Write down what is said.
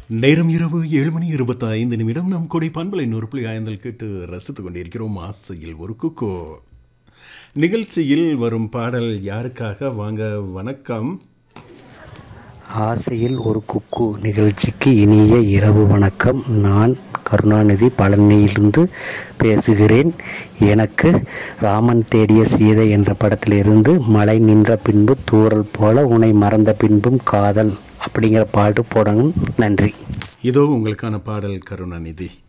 நேரம் இரவு ஏழு மணி இருபத்தி ஐந்து நிமிடம் நம் கொடை பண்பலை நூறு புள்ளி ஐந்தில் கேட்டு ரசித்துக் கொண்டிருக்கிறோம் ஆசையில் ஒரு குக்கோ நிகழ்ச்சியில் வரும் பாடல் யாருக்காக வாங்க வணக்கம் ஆசையில் ஒரு குக்கு நிகழ்ச்சிக்கு இனிய இரவு வணக்கம் நான் கருணாநிதி பழனியிலிருந்து பேசுகிறேன் எனக்கு ராமன் தேடிய சீதை என்ற படத்திலிருந்து மழை நின்ற பின்பு தூறல் போல உன்னை மறந்த பின்பும் காதல் அப்படிங்கிற பாட்டு போடணும் நன்றி இதோ உங்களுக்கான பாடல் கருணாநிதி